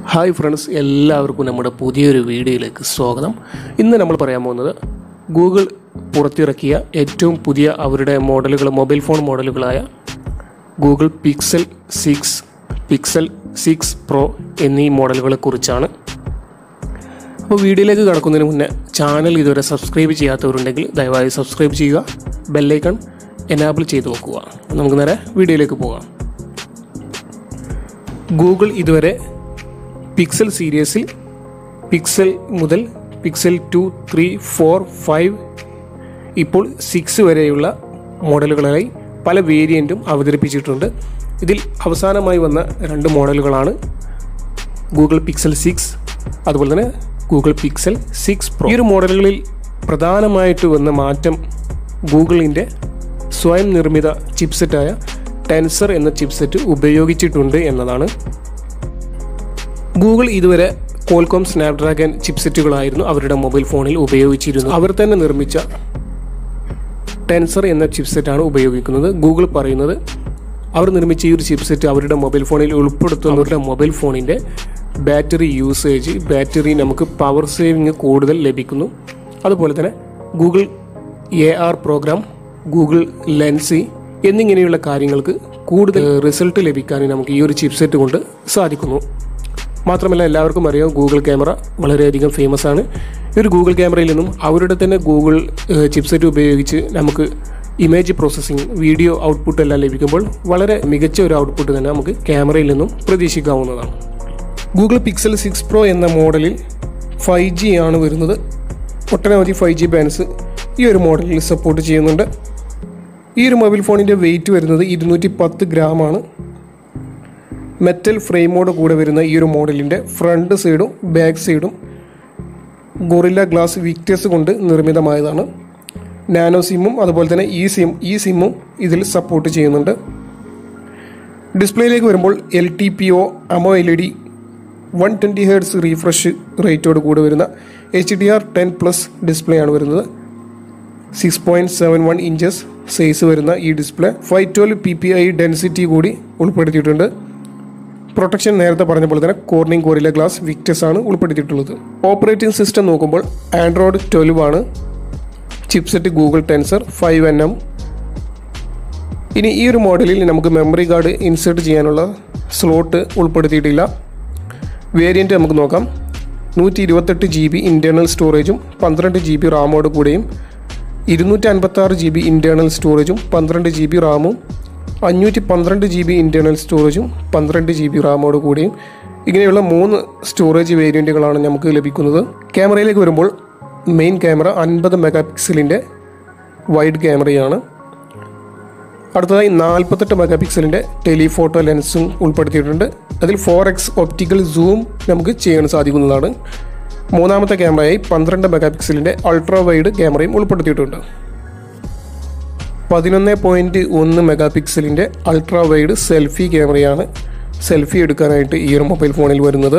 hi friends എല്ലാവർക്കും നമ്മുടെ പുതിയൊരു വീഡിയോയിലേക്ക് സ്വാഗതം ഇന്ന് നമ്മൾ പറയാൻ പോകുന്നത് ഗൂഗിൾ പുറത്തിറക്കിയ ഏറ്റവും പുതിയ അവരുടെ മോഡലുകൾ മൊബൈൽ ഫോൺ മോഡലുകളായ Google Pixel six Pixel six Pro എന്നീ മോഡലുകളെ കുറിച്ചാണ് അപ്പോൾ വീഡിയോയിലേക്ക് കടക്കുന്നതിന് മുന്നേ ചാനൽ ഇതുവരെ സബ്സ്ക്രൈബ് ചെയ്യാത്തവരുണ്ടെങ്കിൽ ദയവായി സബ്സ്ക്രൈബ് ചെയ്യുക ബെല്ലൈക്കൺ എനാബിൾ ചെയ്ത് നോക്കുക നമുക്ക് നേരെ വീഡിയോയിലേക്ക് പോകാം ഗൂഗിൾ ഇതുവരെ പിക്സൽ സീരീസിൽ പിക്സൽ മുതൽ Pixel two three four five ഇപ്പോൾ സിക്സ് വരെയുള്ള മോഡലുകളായി പല വേരിയൻറ്റും അവതരിപ്പിച്ചിട്ടുണ്ട് ഇതിൽ അവസാനമായി വന്ന രണ്ട് മോഡലുകളാണ് ഗൂഗിൾ പിക്സൽ സിക്സ് അതുപോലെ തന്നെ ഗൂഗിൾ പിക്സൽ സിക്സ് പ്രോ ഈ ഒരു മോഡലുകളിൽ പ്രധാനമായിട്ട് വന്ന മാറ്റം ഗൂഗിളിൻ്റെ സ്വയം നിർമ്മിത ചിപ്സെറ്റായ ടെൻസർ എന്ന ചിപ്സെറ്റ് ഉപയോഗിച്ചിട്ടുണ്ട് എന്നതാണ് ഗൂഗിൾ ഇതുവരെ കോൾകോം സ്നാപ്ഡ്രാഗൺ ചിപ്സെറ്റുകളായിരുന്നു അവരുടെ മൊബൈൽ ഫോണിൽ ഉപയോഗിച്ചിരുന്നത് അവർ തന്നെ നിർമ്മിച്ച ടെൻസർ എന്ന ചിപ്സെറ്റാണ് ഉപയോഗിക്കുന്നത് ഗൂഗിൾ പറയുന്നത് അവർ നിർമ്മിച്ച ഈ ഒരു ചിപ്സെറ്റ് അവരുടെ മൊബൈൽ ഫോണിൽ ഉൾപ്പെടുത്തുന്നവരുടെ മൊബൈൽ ഫോണിൻ്റെ ബാറ്ററി യൂസേജ് ബാറ്ററി നമുക്ക് പവർ സേവിങ് കൂടുതൽ ലഭിക്കുന്നു അതുപോലെ തന്നെ Google A R program Google ലെൻസി എന്നിങ്ങനെയുള്ള കാര്യങ്ങൾക്ക് കൂടുതൽ റിസൾട്ട് ലഭിക്കാൻ നമുക്ക് ഈ ഒരു ചിപ്സെറ്റ് കൊണ്ട് സാധിക്കുന്നു മാത്രമല്ല എല്ലാവർക്കും അറിയാം ഗൂഗിൾ ക്യാമറ വളരെയധികം ഫേമസ് ആണ് ഈ ഒരു ഗൂഗിൾ ക്യാമറയിൽ നിന്നും അവരുടെ തന്നെ ഗൂഗിൾ ചിപ്സെറ്റ് ഉപയോഗിച്ച് നമുക്ക് ഇമേജ് പ്രോസസ്സിംഗ് വീഡിയോ ഔട്ട്പുട്ട് എല്ലാം ലഭിക്കുമ്പോൾ വളരെ മികച്ച ഒരു ഔട്ട്പുട്ട് തന്നെ നമുക്ക് ക്യാമറയിൽ നിന്നും പ്രതീക്ഷിക്കാവുന്നതാണ് ഗൂഗിൾ പിക്സൽ സിക്സ് പ്രോ എന്ന മോഡലിൽ ഫൈവ് ജി ആണ് വരുന്നത് ഒട്ടനവധി ഫൈവ് ജി ബാൻഡ്സ് ഈ ഒരു മോഡലിൽ സപ്പോർട്ട് ചെയ്യുന്നുണ്ട് ഈ ഒരു മൊബൈൽ ഫോണിൻ്റെ വെയിറ്റ് വരുന്നത് ഇരുന്നൂറ്റി പത്ത് ഗ്രാമാണ് മെറ്റൽ ഫ്രെയിമോട് കൂടെ വരുന്ന ഈ ഒരു മോഡലിൻ്റെ ഫ്രണ്ട് സൈഡും ബാക്ക് സൈഡും ഗൊറില്ല ഗ്ലാസ് വിക്ടേഴ്സ് കൊണ്ട് നിർമ്മിതമായതാണ് നാനോ സിമ്മും അതുപോലെ തന്നെ ഈ സിം ഈ സിമ്മും ഇതിൽ സപ്പോർട്ട് ചെയ്യുന്നുണ്ട് ഡിസ്പ്ലേയിലേക്ക് വരുമ്പോൾ L T P O AMOLED one twenty hertz refresh റേറ്റോട് കൂടെ വരുന്ന H D R ten plus display ആണ് വരുന്നത് six point seven one inches size വരുന്ന ഈ display five twelve P P I density കൂടി ഉൾപ്പെടുത്തിയിട്ടുണ്ട് protection നേരത്തെ പറഞ്ഞ പോലെ തന്നെ കോർണിംഗ് കോറില ഗ്ലാസ് വിക്ടസ് ആണ് ഉൾപ്പെടുത്തിയിട്ടുള്ളത് ഓപ്പറേറ്റിംഗ് സിസ്റ്റം നോക്കുമ്പോൾ ആൻഡ്രോയിഡ് ട്വൽവ് ആണ് chipset Google Tensor five N M ഇനി ഈ ഒരു മോഡലിൽ നമുക്ക് മെമ്മറി കാർഡ് ഇൻസേർട്ട് ചെയ്യാനുള്ള സ്ലോട്ട് ഉൾപ്പെടുത്തിയിട്ടില്ല വേരിയൻറ്റ് നമുക്ക് നോക്കാം നൂറ്റി ഇരുപത്തെട്ട് ജി ബി ഇൻറ്റേർണൽ സ്റ്റോറേജും പന്ത്രണ്ട് ജി ബി റാമോട് കൂടെയും ഇരുന്നൂറ്റി അൻപത്തി ആറ് ജി ബി ഇൻറ്റേർണൽ സ്റ്റോറേജും പന്ത്രണ്ട് ജി ബി റാമും അഞ്ഞൂറ്റി പന്ത്രണ്ട് ജി ബി ഇൻറ്റേർണൽ സ്റ്റോറേജും പന്ത്രണ്ട് ജി ബി റാമോട് കൂടിയും ഇങ്ങനെയുള്ള മൂന്ന് സ്റ്റോറേജ് വേരിയൻറ്റുകളാണ് നമുക്ക് ലഭിക്കുന്നത് ക്യാമറയിലേക്ക് വരുമ്പോൾ മെയിൻ ക്യാമറ അൻപത് മെഗാ പിക്സലിൻ്റെ വൈഡ് ക്യാമറയാണ് അടുത്തതായി നാൽപ്പത്തെട്ട് മെഗാ പിക്സലിൻ്റെ ടെലിഫോട്ടോ ലെൻസും ഉൾപ്പെടുത്തിയിട്ടുണ്ട് അതിൽ ഫോർ എക്സ് ഒപ്റ്റിക്കൽ സൂം നമുക്ക് ചെയ്യാൻ സാധിക്കുന്നതാണ് മൂന്നാമത്തെ ക്യാമറയായി പന്ത്രണ്ട് മെഗാ പിക്സലിൻ്റെ അൾട്രാ വൈഡ് ക്യാമറയും ഉൾപ്പെടുത്തിയിട്ടുണ്ട് പതിനൊന്ന് പോയിൻറ്റ് ഒന്ന് മെഗാ പിക്സലിൻ്റെ അൾട്രാ വൈഡ് സെൽഫി ക്യാമറയാണ് സെൽഫി എടുക്കാനായിട്ട് ഈ ഒരു മൊബൈൽ ഫോണിൽ വരുന്നത്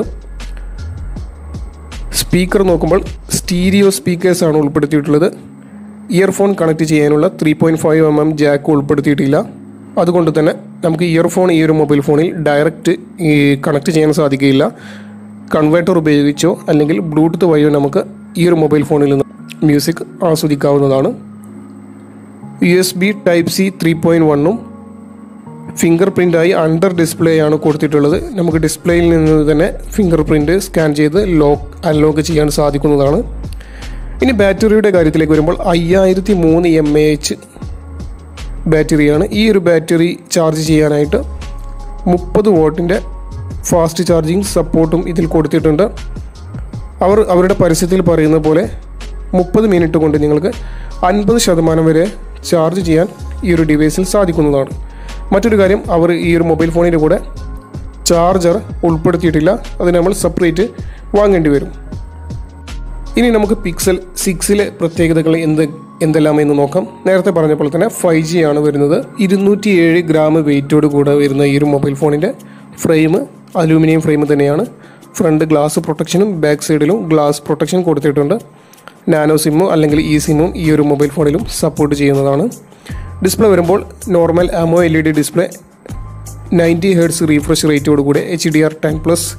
സ്പീക്കർ നോക്കുമ്പോൾ സ്റ്റീരിയോ സ്പീക്കേഴ്സാണ് ഉൾപ്പെടുത്തിയിട്ടുള്ളത് ഇയർഫോൺ കണക്ട് ചെയ്യാനുള്ള three point five M M jack ഉൾപ്പെടുത്തിയിട്ടില്ല അതുകൊണ്ട് തന്നെ നമുക്ക് ഇയർഫോൺ ഈ ഒരു മൊബൈൽ ഫോണിൽ ഡയറക്റ്റ് ഈ കണക്ട് ചെയ്യാൻ സാധിക്കുകയില്ല കൺവേർട്ടർ ഉപയോഗിച്ചോ അല്ലെങ്കിൽ ബ്ലൂടൂത്ത് വഴിയോ നമുക്ക് ഈ ഒരു മൊബൈൽ ഫോണിൽ നിന്ന് മ്യൂസിക് ആസ്വദിക്കാവുന്നതാണ് U S B type C three point വണ്ണും ഫിംഗർ പ്രിൻ്റായി അണ്ടർ ഡിസ്പ്ലേ ആണ് കൊടുത്തിട്ടുള്ളത് നമുക്ക് ഡിസ്പ്ലേയിൽ നിന്ന് തന്നെ ഫിംഗർ പ്രിൻ്റ് സ്കാൻ ചെയ്ത് ലോക്ക് അൺലോക്ക് ചെയ്യാൻ സാധിക്കുന്നതാണ് ഇനി ബാറ്ററിയുടെ കാര്യത്തിലേക്ക് വരുമ്പോൾ അയ്യായിരത്തി മൂന്ന് എം എ എച്ച് ബാറ്ററിയാണ് ഈ ഒരു ബാറ്ററി ചാർജ് ചെയ്യാനായിട്ട് മുപ്പത് വോട്ടിൻ്റെ ഫാസ്റ്റ് ചാർജിങ് സപ്പോർട്ടും ഇതിൽ കൊടുത്തിട്ടുണ്ട് അവർ അവരുടെ പരസ്യത്തിൽ പറയുന്ന പോലെ മുപ്പത് മിനിറ്റ് കൊണ്ട് നിങ്ങൾക്ക് അൻപത് ശതമാനം വരെ ചാർജ് ചെയ്യാൻ ഈ ഒരു ഡിവൈസിൽ സാധിക്കുന്നതാണ് മറ്റൊരു കാര്യം അവർ ഈ ഒരു മൊബൈൽ ഫോണിൻ്റെ കൂടെ ചാർജർ ഉൾപ്പെടുത്തിയിട്ടില്ല അത് നമ്മൾ സെപ്പറേറ്റ് വാങ്ങേണ്ടി വരും ഇനി നമുക്ക് പിക്സൽ സിക്സിലെ പ്രത്യേകതകൾ എന്ത് എന്തെല്ലാം എന്ന് നോക്കാം നേരത്തെ പറഞ്ഞ പോലെ തന്നെ ഫൈവ് ജി ആണ് വരുന്നത് ഇരുന്നൂറ്റി ഏഴ് ഗ്രാം വെയിറ്റോട് കൂടെ വരുന്ന ഈ ഒരു മൊബൈൽ ഫോണിൻ്റെ ഫ്രെയിം അലൂമിനിയം ഫ്രെയിം തന്നെയാണ് ഫ്രണ്ട് ഗ്ലാസ് പ്രൊട്ടക്ഷനും ബാക്ക് സൈഡിലും ഗ്ലാസ് പ്രൊട്ടക്ഷൻ കൊടുത്തിട്ടുണ്ട് നാനോ സിമ്മും അല്ലെങ്കിൽ ഇ സിമ്മും ഈ ഒരു മൊബൈൽ ഫോണിലും സപ്പോർട്ട് ചെയ്യുന്നതാണ് ഡിസ്പ്ലേ വരുമ്പോൾ normal AMOLED display ninety hertz refresh റേറ്റോട് കൂടെ H D R ten plus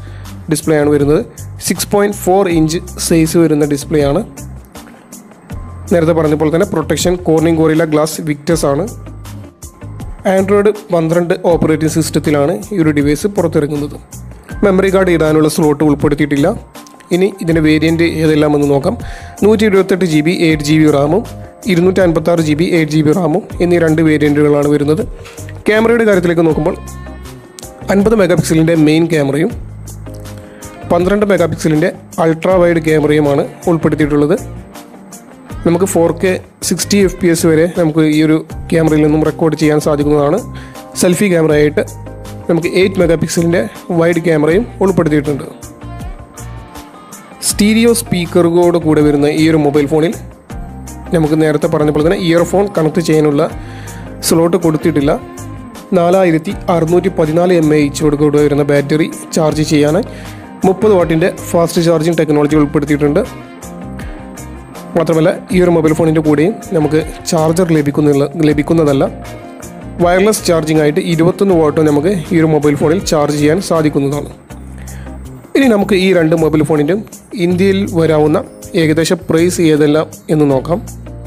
display ആണ് വരുന്നത് six point four inch size വരുന്ന ഡിസ്പ്ലേ ആണ് നേരത്തെ പറഞ്ഞപ്പോൾ തന്നെ protection Corning Gorilla Glass Victus ആണ് ആൻഡ്രോയിഡ് പന്ത്രണ്ട് ഓപ്പറേറ്റിംഗ് സിസ്റ്റത്തിലാണ് ഈ ഒരു ഡിവൈസ് പുറത്തിറങ്ങുന്നത് മെമ്മറി കാർഡ് ഇടാനുള്ള സ്ലോട്ട് ഉൾപ്പെടുത്തിയിട്ടില്ല ഇനി ഇതിൻ്റെ വേരിയൻറ്റ് ഏതെല്ലാം എന്ന് നോക്കാം നൂറ്റി ഇരുപത്തെട്ട് G B eight G B റാമും ഇരുന്നൂറ്റി അൻപത്താറ് G B eight G B റാമും എന്നീ രണ്ട് വേരിയൻറ്റുകളാണ് വരുന്നത് ക്യാമറയുടെ കാര്യത്തിലേക്ക് നോക്കുമ്പോൾ അൻപത് മെഗാ പിക്സലിൻ്റെ മെയിൻ ക്യാമറയും പന്ത്രണ്ട് മെഗാ പിക്സലിൻ്റെ അൾട്രാ വൈഡ് ക്യാമറയുമാണ് ഉൾപ്പെടുത്തിയിട്ടുള്ളത് നമുക്ക് four K sixty F P S വരെ നമുക്ക് ഈ ഒരു ക്യാമറയിൽ നിന്നും റെക്കോർഡ് ചെയ്യാൻ സാധിക്കുന്നതാണ് സെൽഫി ക്യാമറയായിട്ട് നമുക്ക് എയ്റ്റ് മെഗാ പിക്സലിൻ്റെ വൈഡ് ക്യാമറയും ഉൾപ്പെടുത്തിയിട്ടുണ്ട് സ്റ്റീരിയോ സ്പീക്കറുകളോട് കൂടെ വരുന്ന ഈ ഒരു മൊബൈൽ ഫോണിൽ നമുക്ക് നേരത്തെ പറഞ്ഞപ്പോൾ തന്നെ ഇയർഫോൺ കണക്ട് ചെയ്യാനുള്ള സ്ലോട്ട് കൊടുത്തിട്ടില്ല നാലായിരത്തി അറുന്നൂറ്റി പതിനാല് എം എ എച്ചോട് കൂടെ വരുന്ന ബാറ്ററി ചാർജ് ചെയ്യാൻ മുപ്പത് വാട്ടിൻ്റെ ഫാസ്റ്റ് ചാർജിങ് ടെക്നോളജി ഉൾപ്പെടുത്തിയിട്ടുണ്ട് മാത്രമല്ല ഈ ഒരു മൊബൈൽ ഫോണിൻ്റെ കൂടെയും നമുക്ക് ചാർജർ ലഭിക്കുന്നില്ല ലഭിക്കുന്നതല്ല വയർലെസ് ചാർജിംഗ് ആയിട്ട് ഇരുപത്തൊന്ന് വാട്ടോ നമുക്ക് ഈ ഒരു മൊബൈൽ ഫോണിൽ ചാർജ് ചെയ്യാൻ സാധിക്കുന്നതാണ് ഇനി നമുക്ക് ഈ രണ്ട് മൊബൈൽ ഫോണിൻ്റെയും ഇന്ത്യയിൽ വരാവുന്ന ഏകദേശ പ്രൈസ് ഏതെല്ലാം എന്ന് നോക്കാം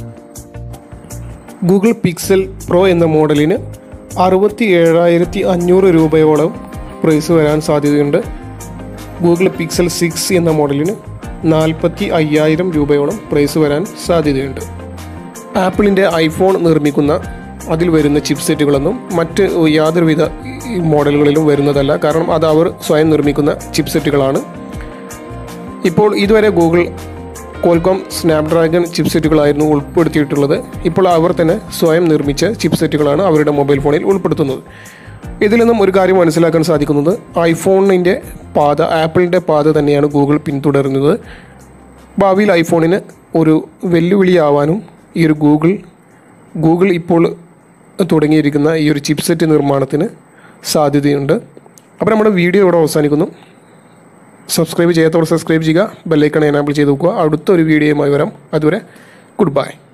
ഗൂഗിൾ പിക്സൽ പ്രോ എന്ന മോഡലിന് അറുപത്തി ഏഴായിരത്തി അഞ്ഞൂറ് രൂപയോളം പ്രൈസ് വരാൻ സാധ്യതയുണ്ട് ഗൂഗിൾ പിക്സൽ സിക്സ് എന്ന മോഡലിന് നാൽപ്പത്തി അയ്യായിരം രൂപയോളം പ്രൈസ് വരാൻ സാധ്യതയുണ്ട് ആപ്പിളിൻ്റെ ഐഫോൺ നിർമ്മിക്കുന്ന അതിൽ വരുന്ന ചിപ്പ് സെറ്റുകളൊന്നും മറ്റ് യാതൊരുവിധ മോഡലുകളിലും വരുന്നതല്ല കാരണം അത് അവർ സ്വയം നിർമ്മിക്കുന്ന ചിപ്പ് സെറ്റുകളാണ് ഇപ്പോൾ ഇതുവരെ ഗൂഗിൾ കോൽകോം സ്നാപ്ഡ്രാഗൺ ചിപ്പ് സെറ്റുകളായിരുന്നു ഉൾപ്പെടുത്തിയിട്ടുള്ളത് ഇപ്പോൾ അവർ തന്നെ സ്വയം നിർമ്മിച്ച ചിപ്പ് സെറ്റുകളാണ് അവരുടെ മൊബൈൽ ഫോണിൽ ഉൾപ്പെടുത്തുന്നത് ഇതിൽ നിന്നും ഒരു കാര്യം മനസ്സിലാക്കാൻ സാധിക്കുന്നത് ഐഫോണിൻ്റെ പാത ആപ്പിളിൻ്റെ പാത തന്നെയാണ് ഗൂഗിൾ പിന്തുടരുന്നത് ഭാവിയിൽ ഐഫോണിന് ഒരു വെല്ലുവിളിയാവാനും ഈ ഒരു ഗൂഗിൾ ഗൂഗിൾ ഇപ്പോൾ തുടങ്ങിയിരിക്കുന്ന ഈ ഒരു ചിപ്സെറ്റ് നിർമ്മാണത്തിന് സാധ്യതയുണ്ട് അപ്പോൾ നമ്മുടെ വീഡിയോ ഇവിടെ അവസാനിക്കുന്നു സബ്സ്ക്രൈബ് ചെയ്യാത്തവർ സബ്സ്ക്രൈബ് ചെയ്യുക ബെല്ലൈക്കൺ എനാബിൾ ചെയ്ത് നോക്കുക അടുത്ത ഒരു വീഡിയോയുമായി വരാം അതുവരെ ഗുഡ് ബൈ